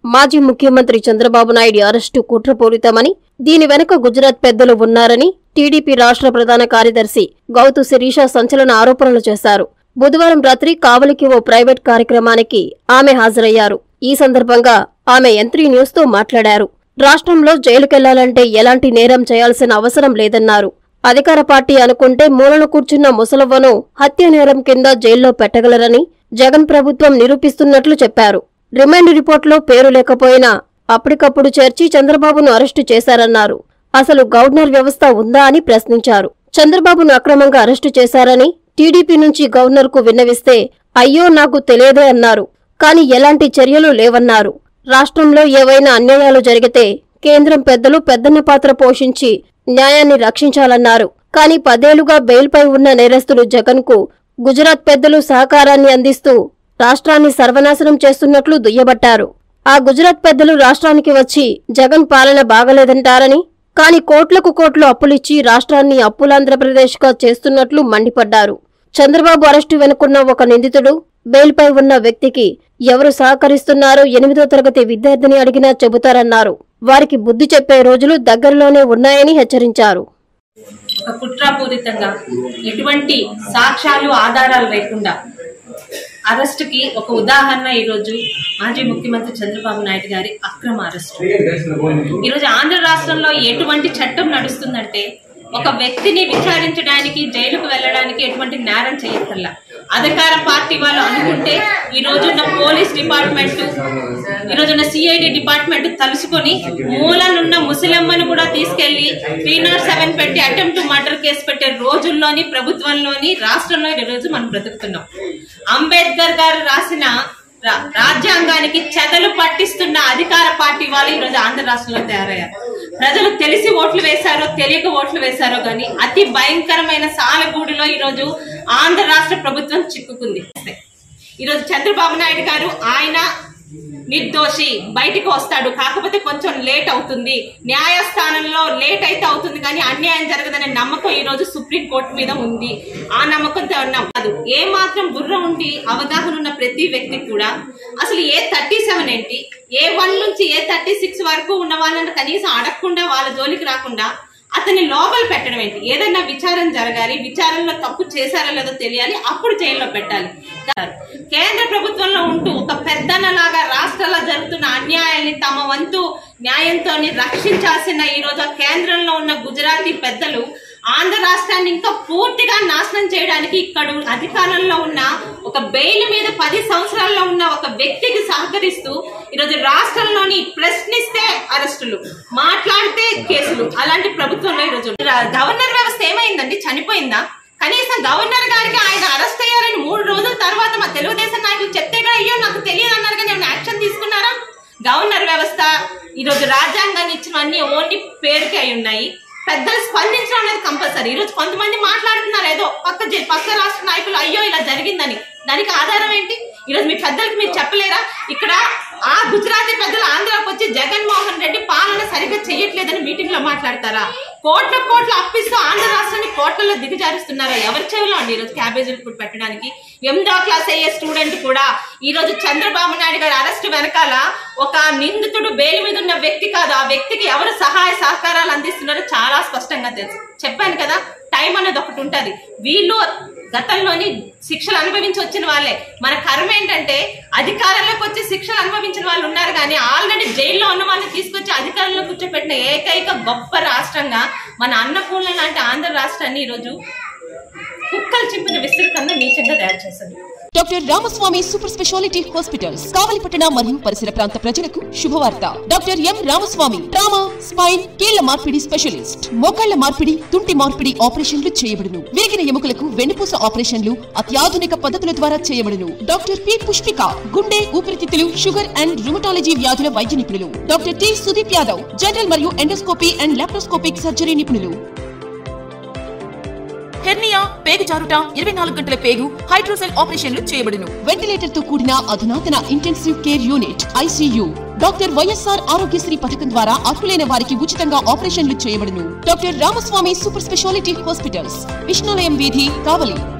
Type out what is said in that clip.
మాజీ ముఖ్యమంత్రి చంద్రబాబు నాయుడు అరెస్టు కుట్రపూరితమని దీని వెనుక గుజరాత్ పెద్దలు ఉన్నారని టీడీపీ రాష్ట్ర ప్రధాన కార్యదర్శి గౌతు శిరీష సంచలన ఆరోపణలు చేశారు బుధవారం రాత్రి కావలికి ఓ ప్రైవేట్ కార్యక్రమానికి ఆమె హాజరయ్యారు ఈ సందర్భంగా ఆమె ఎంత్రీ న్యూస్ తో మాట్లాడారు రాష్ట్రంలో జైలుకెళ్లాలంటే ఎలాంటి నేరం చేయాల్సిన అవసరం లేదన్నారు అధికార పార్టీ అనుకుంటే మూలన కూర్చున్న ముసలవ్వను హత్య నేరం కింద జైల్లో పెట్టగలరని జగన్ ప్రభుత్వం నిరూపిస్తున్నట్లు చెప్పారు రిమాండ్ రిపోర్టులో పేరు లేకపోయినా అప్పటికప్పుడు చేర్చి చంద్రబాబును అరెస్టు చేశారన్నారు అసలు గవర్నర్ వ్యవస్థ ఉందా అని ప్రశ్నించారు చంద్రబాబును అక్రమంగా అరెస్టు చేశారని టీడీపీ నుంచి గవర్నర్కు విన్నవిస్తే అయ్యో నాకు తెలియదే అన్నారు కాని ఎలాంటి చర్యలు లేవన్నారు రాష్ట్రంలో ఏవైనా అన్యాయాలు జరిగితే కేంద్రం పెద్దలు పెద్దన్న పాత్ర పోషించి న్యాయాన్ని రక్షించాలన్నారు కాని పదేలుగా బెయిల్పై ఉన్న నేరస్తులు జగన్కు గుజరాత్ పెద్దలు సహకారాన్ని అందిస్తూ రాష్ట్రాన్ని సర్వనాశనం చేస్తున్నట్లు దుయ్యబట్టారు ఆ గుజరాత్ పెద్దలు రాష్ట్రానికి వచ్చి జగన్ పాలన బాగలేదంటారని కాని కోట్లకు కోట్లు అప్పులిచ్చి రాష్ట్రాన్ని అప్పులాంధ్రప్రదేశ్గా చేస్తున్నట్లు మండిపడ్డారు చంద్రబాబు అరెస్టు వెనుకున్న ఒక నిందితుడు బెయిల్పై ఉన్న వ్యక్తికి ఎవరు సహకరిస్తున్నారో ఎనిమిదో తరగతి విద్యార్థిని అడిగినా చెబుతారన్నారు వారికి బుద్ధి చెప్పే రోజులు దగ్గరలోనే ఉన్నాయని హెచ్చరించారు ఒక కుట్రాపూరితంగా ఎటువంటి సాక్ష్యాలు ఆధారాలు లేకుండా అరెస్టుకి ఒక ఉదాహరణ ఈరోజు మాజీ ముఖ్యమంత్రి చంద్రబాబు నాయుడు గారి అక్రమ అరెస్టు ఈరోజు ఆంధ్ర రాష్ట్రంలో ఎటువంటి చట్టం నడుస్తుందంటే ఒక వ్యక్తిని విచారించడానికి జైలుకు వెళ్ళడానికి ఎటువంటి నేరం చేయక్కర్లా అధికార పార్టీ వాళ్ళు అనుకుంటే ఈ రోజున్న పోలీస్ డిపార్ట్మెంట్ ఈ రోజున్న సిఐడి డిపార్ట్మెంట్ తలుసుకొని మూలనున్న ముసలమ్మను కూడా తీసుకెళ్లి త్రీ నాట్ సెవెన్ పెట్టి అటెంప్ట్ మర్డర్ కేసు పెట్టే రోజుల్లోని ప్రభుత్వంలోని రాష్ట్రంలో ఈ రోజు మనం బ్రతుకుతున్నాం అంబేద్కర్ గారు రాసిన రా- రాజ్యాంగానికి చెదలు పట్టిస్తున్న అధికార పార్టీ వాళ్ళు ఈ రోజు ఆంధ్ర రాష్ట్రంలో తయారయ్యారు ప్రజలు తెలిసి ఓట్లు వేశారో తెలియక ఓట్లు వేశారో గాని అతి భయంకరమైన సాలగూడిలో ఈ రోజు ఆంధ్ర రాష్ట్ర ప్రభుత్వం చిక్కుకుంది ఈ రోజు చంద్రబాబు నాయుడు గారు ఆయన నిర్దోషి బయటికి వస్తాడు కాకపోతే కొంచెం లేట్ అవుతుంది న్యాయస్థానంలో లేట్ అయితే అవుతుంది కానీ అన్యాయం జరగదనే నమ్మకం ఈ రోజు సుప్రీం కోర్టు మీద ఉంది ఆ నమ్మకంతో ఉన్నాం కాదు ఏ మాత్రం బుర్ర ఉండి అవగాహన ఉన్న ప్రతి వ్యక్తి కూడా అసలు ఏ థర్టీ సెవెన్ ఏంటి ఏ వన్ నుంచి ఏ థర్టీ సిక్స్ వరకు ఉన్న వాళ్ళని కనీసం అడగకుండా వాళ్ళ జోలికి రాకుండా అతన్ని లోపల పెట్టడం ఏంటి ఏదైనా విచారణ జరగాలి విచారణలో తప్పు చేశారో లేదో తెలియాలి అప్పుడు జైల్లో పెట్టాలి కేంద్ర ప్రభుత్వంలో ఉంటూ ఒక పెద్దనలాగా రాష్ట్రాల్లో జరుగుతున్న అన్యాయాన్ని తమ వంతు న్యాయంతో రక్షించాల్సిన ఈ రోజు ఆ కేంద్రంలో ఉన్న గుజరాతీ పెద్దలు ఆంధ్ర రాష్ట్రాన్ని ఇంకా పూర్తిగా నాశనం చేయడానికి ఇక్కడ అధికారంలో ఉన్న ఒక బెయిల్ మీద పది సంవత్సరాల్లో ఉన్న ఒక వ్యక్తికి సహకరిస్తూ ఈరోజు రాష్ట్రంలోని ప్రశ్నిస్తే అరెస్టులు మాట్లాడితే కేసులు అలాంటి ప్రభుత్వంలో ఈరోజు రా- గవర్నర్ వ్యవస్థ ఏమైందండి చనిపోయిందా కనీసం గవర్నర్ గారికి ఆయన అరెస్ట్ అయ్యారని మూడు రోజుల తర్వాత మా తెలుగుదేశం నాయకులు చెప్తే కూడా అయ్యో నాకు తెలియదు అన్నారు కానీ ఏమైనా యాక్షన్ తీసుకున్నారా గవర్నర్ వ్యవస్థ ఈరోజు రాజ్యాంగాన్ని ఇచ్చినవన్నీ ఓన్లీ పేరుకి అయి ఉన్నాయి పెద్దలు స్పందించడం అనేది కంపల్సరీ ఈరోజు కొంతమంది మాట్లాడుతున్నారు ఏదో పక్క జ- పక్క రాష్ట్ర నాయకులు అయ్యో ఇలా జరిగిందని దానికి ఆధారం ఏంటి ఈరోజు మీ పెద్దలకు మీరు చెప్పలేరా ఇక్కడ ఆ గుజరాతీ పెద్దలు ఆంధ్రాకి వచ్చి జగన్మోహన్ రెడ్డి పాలన సరిగ్గా చెయ్యట్లేదని మీటింగ్ లో మాట్లాడతారా కోట్ల కోట్ల అప్పిస్తూ ఆంధ్ర రాష్ట్రాన్ని కోట్లలో దిగజారుస్తున్నారా ఎవరి చెవిలో అండి ఈరోజు క్యాబేజీలు ఫుడ్ పెట్టడానికి ఎనిమిదో క్లాస్ అయ్యే స్టూడెంట్ కూడా ఈ రోజు చంద్రబాబు నాయుడు గారి అరెస్ట్ వెనకాల ఒక నిందితుడు బెయిల్ మీద ఉన్న వ్యక్తి కాదు ఆ వ్యక్తికి ఎవరు సహాయ సహకారాలు అందిస్తున్నారో చాలా స్పష్టంగా తెలుసు చెప్పాను కదా టైం అనేది ఒకటి ఉంటది వీళ్ళు గతంలోని శిక్షలు అనుభవించి వచ్చిన వాళ్ళే మన కర్మ ఏంటంటే అధికారంలోకి వచ్చి శిక్షలు అనుభవించిన వాళ్ళు ఉన్నారు కానీ ఆల్రెడీ జైల్లో ఉన్న వాళ్ళని తీసుకొచ్చి అధికారంలో కూర్చోపెట్టిన ఏకైక గొప్ప రాష్ట్రంగా మన అన్నపూర్ణ లాంటి ఆంధ్ర రాష్ట్రాన్ని ఈరోజు కుక్కలు చింపిన విసిరి కన్నా నీచంగా తయారు చేశారు doctor Ramaswamy super speciality hospitals కావలిపట్టణ మరియు పరిసర ప్రాంత ప్రజలకు శుభవార్త doctor M Ramaswamy trauma spine కీళ్ల మార్పిడి స్పెషలిస్ట్ మోకాళ్ల మార్పిడి తుంటి మార్పిడి ఆపరేషన్లు చేయబడును విరిగిన ఎముకలకు వెన్నుపూస ఆపరేషన్లు అత్యాధునిక పద్ధతుల ద్వారా చేయబడును డాక్టర్ పి పుష్పిక గుండె ఊపిరితిత్తులు షుగర్ అండ్ రుమటాలజీ వ్యాధుల వైద్య నిపుణులు doctor T Sudeep Yadav general మరియు ఎండోస్కోపీ అండ్ లాప్రోస్కోపిక్ సర్జరీ నిపుణులు హెర్నియా పేగు జారుట ఇరవై నాలుగు గంటల పేగు హైడ్రోసెల్ ఆపరేషన్లు చేయబడును వెంటిలేటర్ తో కూడిన అధునాతన intensive care unit ICU doctor YSR Aarogyasri పథకం ద్వారా అర్హులైన వారికి ఉచితంగా ఆపరేషన్లు చేయబడును doctor Ramaswamy super speciality hospitals Vishnulayam వీధి కావలి